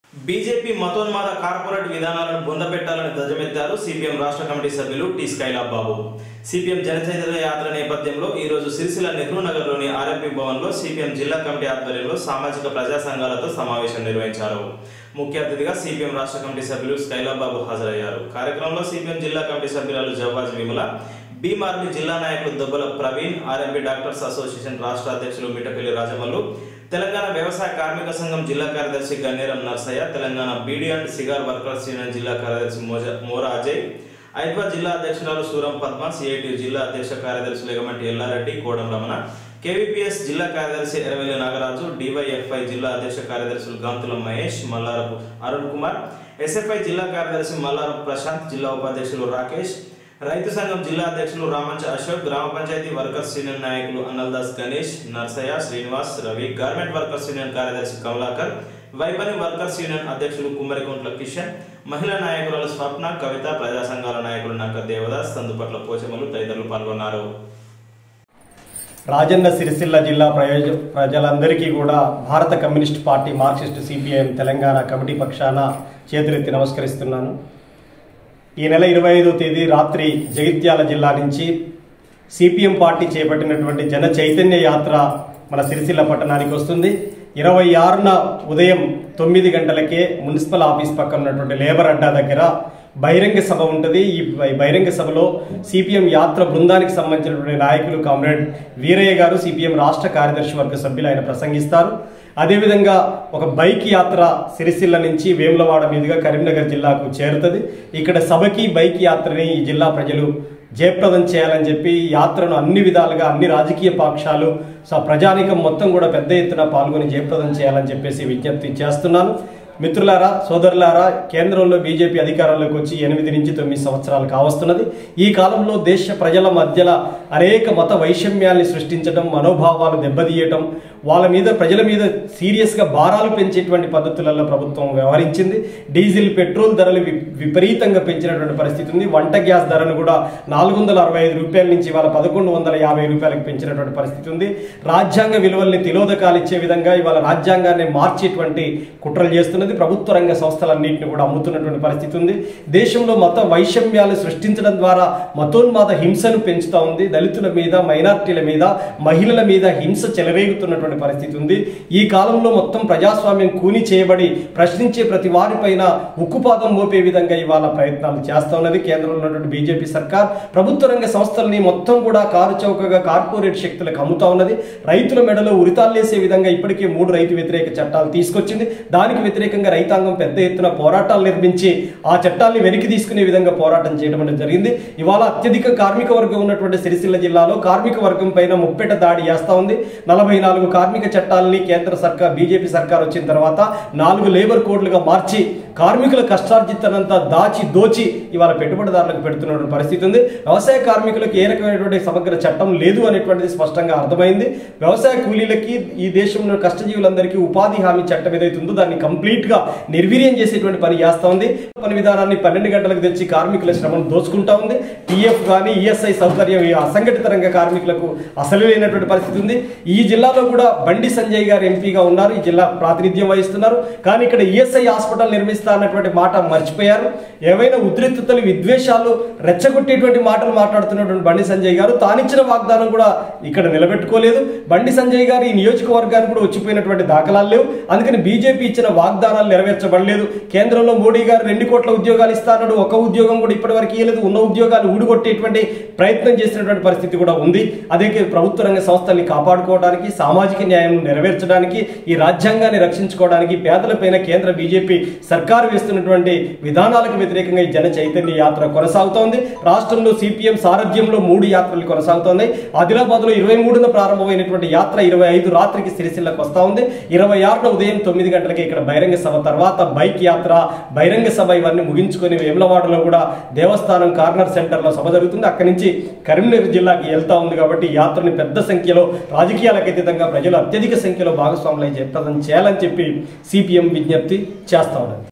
BJP మతోన్మాద corporate విధానాలను బొందపెట్టాలని ధ్వజమెత్తారు సిపిఎం రాష్ట్ర కమిటీ సభ్యులు టి స్కైలాబ్ బాబు సిపిఎం జనచైతన్య యాత్ర నేపథ్యంలో ఈ రోజు సిరిసిల్ల నెహ్రూ నగర్లోని ఆర్ఎంపీ భవన్లో సిపిఎం జిల్లా కమిటీ ఆధ్వర్యంలో సామాజిక ప్రజా సంఘాలతో సమావేశం నిర్వహించారు ముఖ్య అతిథిగా సిపిఎం రాష్ట్ర కమిటీ సభ్యులు స్కైలాబ్ బాబు హాజరయ్యారు కార్యక్రమంలో సిపిఎం జిల్లా కమిటీ సభ్యురాలు జవాజ్ విమల బీమార్ని జిల్లా నాయకులు Dobbala Praveen RMP doctors association రాష్ట్ర అధ్యక్షులు మిటపల్లి రాజమల్లు తెలంగాణ వ్యవసాయ కార్మిక సంఘం జిల్లా కార్యదర్శి Gannaram Narsaiah Telangana beedi and cigar workers union జిల్లా కార్యదర్శి మోజ మోరా అజయ్ హైదరాబాద్ జిల్లా అధ్యక్షురాలు సూరం పద్మ సిఐటి జిల్లా అధ్యక్ష కార్యదర్శి లేగమంటి ఎల్లారెడ్డి కోడం రమణ కేవీపీఎస్ జిల్లా కార్యదర్శి ఎరవెల్లి నాగరాజు డివైఎఫ్ఐ జిల్లా అధ్యక్ష కార్యదర్శులు గంతుల మహేష్ మల్లారపు అరుణ్ కుమార్ ఎస్ఎఫ్ఐ జిల్లా కార్యదర్శి మల్లారపు ప్రశాంత్ జిల్లా ఉపాధ్యక్షులు రాకేష్ రైతు సంఘం జిల్లా అధ్యక్షులు రామంచ అశోక్ గ్రామ పంచాయతీ వర్కర్స్ యూనియన్ నాయకులు Annaldas Ganesh Narsaiah Srinivas Ravi garment workers union కార్యదర్శి కమలాకర్ వైపని వర్కర్స్ యూనియన్ అధ్యక్షులు కుమ్మరికుంట్ల కిషన్ మహిళా నాయకురాలు స్వప్న కవిత ప్రజా సంఘాల నాయకులు నక్క దేవదాస్ తందుపట్ల పోచమలు తదితరులు పాల్గొన్నారు రాజన్న సిరిసిల్ల జిల్లా ప్రయోజ ప్రజలందరికీ కూడా భారత communist party marxist CPIM Telangana committee పక్షాన చేతులెత్తి నమస్కరిస్తున్నాను ఈ నెల ఇరవై ఐదో తేదీ రాత్రి జగిత్యాల జిల్లా నుంచి సిపిఎం పార్టీ చేపట్టినటువంటి జన చైతన్య యాత్ర మన సిరిసిల్ల పట్టణానికి వస్తుంది ఇరవై ఆరున ఉదయం తొమ్మిది గంటలకే మున్సిపల్ ఆఫీస్ పక్కన ఉన్నటువంటి లేబర్ అడ్డా దగ్గర బహిరంగ సభ ఉంటుంది ఈ బ- బహిరంగ సభలో సిపిఎం యాత్ర బృందానికి సంబంధించినటువంటి నాయకులు కామ్రేడ్ వీరయ్య గారు సిపిఎం రాష్ట్ర కార్యదర్శి వర్గ సభ్యులు ఆయన ప్రసంగిస్తారు అదేవిధంగా ఒక బైక్ యాత్ర సిరిసిల్ల నుంచి వేములవాడ మీదుగా కరీంనగర్ జిల్లాకు చేరుతుంది ఇక్కడ సభకి బైక్ యాత్రని ఈ జిల్లా ప్రజలు జయప్రదం చేయాలని చెప్పి ఈ యాత్రను అన్ని విధాలుగా అన్ని రాజకీయ పక్షాలు స- ప్రజానీకం మొత్తం కూడా పెద్ద ఎత్తున పాల్గొని జయప్రదం చేయాలని చెప్పేసి విజ్ఞప్తి చేస్తున్నాను మిత్రులారా సోదరులారా కేంద్రంలో బీజేపీ అధికారంలోకి వచ్చి ఎనిమిది నుంచి తొమ్మిది సంవత్సరాలు కావస్తున్నది ఈ కాలంలో దేశ ప్రజల మధ్యలో అనేక మత వైషమ్యాల్ని సృష్టించడం మనోభావాలు దెబ్బతీయటం వాళ్ళ మీద ప్రజల మీద సీరియస్గా భారాలు పెంచేటువంటి పద్ధతులలో ప్రభుత్వం వ్యవహరించింది డీజిల్ పెట్రోల్ ధరలు వి- విపరీతంగా పెంచినటువంటి పరిస్థితి ఉంది వంట గ్యాస్ ధరను కూడా నాలుగు వందల అరవై ఐదు రూపాయల నుంచి ఇవాళ పదకొండు వందల యాభై రూపాయలకు పెంచినటువంటి పరిస్థితి ఉంది రాజ్యాంగ విలువల్ని తిలోదకాలు ఇచ్చే విధంగా ఇవాళ రాజ్యాంగాన్ని మార్చేటువంటి కుట్రలు చేస్తున్నది ప్రభుత్వ రంగ సంస్థలన్నింటినీ కూడా అమ్ముతున్నటువంటి పరిస్థితి ఉంది దేశంలో మత వైషమ్యాలు సృష్టించడం ద్వారా మతోన్మాద హింసను పెంచుతా ఉంది దళితుల మీద మైనార్టీల మీద మహిళల మీద హింస చెలరేగుతున్నటువంటి పరిస్థితి ఉంది ఈ కాలంలో మొత్తం ప్రజాస్వామ్యం కూని చేయబడి ప్రశ్నించే ప్రతి వారిపైన ఉక్కుపాదం మోపే విధంగా ఇవాళ ప్రయత్నాలు చేస్తా ఉన్నది కేంద్రంలో ఉన్నటువంటి బీజేపీ సర్కార్ ప్రభుత్వ రంగ సంస్థల్ని మొత్తం కూడా కారు చౌకగా కార్పొరేట్ శక్తులకు అమ్ముతా ఉన్నది రైతుల మెడలో ఉరితాల్లేసే విధంగా ఇప్పటికే మూడు రైతు వ్యతిరేక చట్టాలు తీసుకొచ్చింది దానికి వ్యతిరేకంగా రైతాంగం పెద్ద ఎత్తున పోరాటాలు నిర్మించి ఆ చట్టాల్ని వెనక్కి తీసుకునే విధంగా పోరాటం చేయడం అనేది జరిగింది ఇవాళ అత్యధిక కార్మిక వర్గం ఉన్నటువంటి సిరిసిల్ల జిల్లాలో కార్మిక వర్గం పైన ముప్పెట దాడి చేస్తా ఉంది నలభై నాలుగు కార్మిక చట్టాలని కేంద్ర సర్కార్ బీజేపీ సర్కార్ వచ్చిన తర్వాత నాలుగు లేబర్ కోడ్లుగా మార్చి కార్మికుల కష్టార్జితనంతా దాచి దోచి ఇవాళ పెట్టుబడిదారులకు పెడుతున్నటువంటి పరిస్థితి ఉంది వ్యవసాయ కార్మికులకు ఏ రకమైనటువంటి సమగ్ర చట్టం లేదు అనేటువంటిది స్పష్టంగా అర్థమైంది వ్యవసాయ కూలీలకి ఈ దేశంలో కష్టజీవులందరికీ ఉపాధి హామీ చట్టం ఏదైతే ఉందో దాన్ని కంప్లీట్ గా నిర్వీర్యం చేసేటువంటి పని చేస్తా ఉంది పని విధానాన్ని పన్నెండు గంటలకు తెచ్చి కార్మికుల శ్రమను దోచుకుంటా ఉంది టీఎఫ్ కానీ ఈఎస్ఐ సౌకర్యం ఈ అసంఘటిత రంగ కార్మికులకు అసలు లేనటువంటి పరిస్థితి ఉంది ఈ జిల్లాలో కూడా బండి సంజయ్ గారు ఎంపీగా ఉన్నారు ఈ జిల్లా ప్రాతినిధ్యం వహిస్తున్నారు కానీ ఇక్కడ ఈఎస్ఐ హాస్పిటల్ నిర్మిస్తా అన్నటువంటి మాట మర్చిపోయారు ఏవైనా ఉద్రిక్తతలు విద్వేషాలు రెచ్చగొట్టేటువంటి మాటలు మాట్లాడుతున్నటువంటి బండి సంజయ్ గారు తానిచ్చిన వాగ్దానం కూడా ఇక్కడ నిలబెట్టుకోలేదు బండి సంజయ్ గారు ఈ నియోజకవర్గానికి కూడా వచ్చిపోయినటువంటి దాఖలాలు లేవు అందుకని బీజేపీ ఇచ్చిన వాగ్దానాలు నెరవేర్చబడలేదు కేంద్రంలో మోడీ గారు రెండు కోట్ల ఉద్యోగాలు ఇస్తానడు ఒక ఉద్యోగం కూడా ఇప్పటివరకు ఇవ్వలేదు ఉన్న ఉద్యోగాలు ఊడుగొట్టేటువంటి ప్రయత్నం చేసినటువంటి పరిస్థితి కూడా ఉంది అదే ప్రభుత్వ రంగ సంస్థల్ని కాపాడుకోవడానికి సామాజిక న్యాయం నెరవేర్చడానికి ఈ రాజ్యాంగాన్ని రక్షించుకోవడానికి పేదలపైన కేంద్ర బీజేపీ సర్కారు వేస్తున్నటువంటి విధానాలకు వ్యతిరేకంగా ఈ జన చైతన్య యాత్ర కొనసాగుతోంది రాష్ట్రంలో సిపిఎం సారథ్యంలో మూడు యాత్రలు కొనసాగుతోంది ఆదిలాబాద్ లో ఇరవై మూడున ప్రారంభమైనటువంటి యాత్ర ఇరవై ఐదు రాత్రికి సిరిసిల్లకు వస్తా ఉంది ఇరవై ఆరున ఉదయం తొమ్మిది గంటలకి ఇక్కడ బహిరంగ సభ తర్వాత బైక్ యాత్ర బహిరంగ సభ ఇవన్నీ ముగించుకొని వేములవాడలో కూడా దేవస్థానం కార్నర్ సెంటర్ లో సభ జరుగుతుంది అక్కడి నుంచి కరీంనగర్ జిల్లాకి వెళ్తా ఉంది కాబట్టి ఈ యాత్రని పెద్ద సంఖ్యలో రాజకీయాలకు అతీతంగా ప్రజలు అత్యధిక సంఖ్యలో భాగస్వాములై జయప్రదం చేయాలని చెప్పి సిపిఎం విజ్ఞప్తి చేస్తా ఉన్నది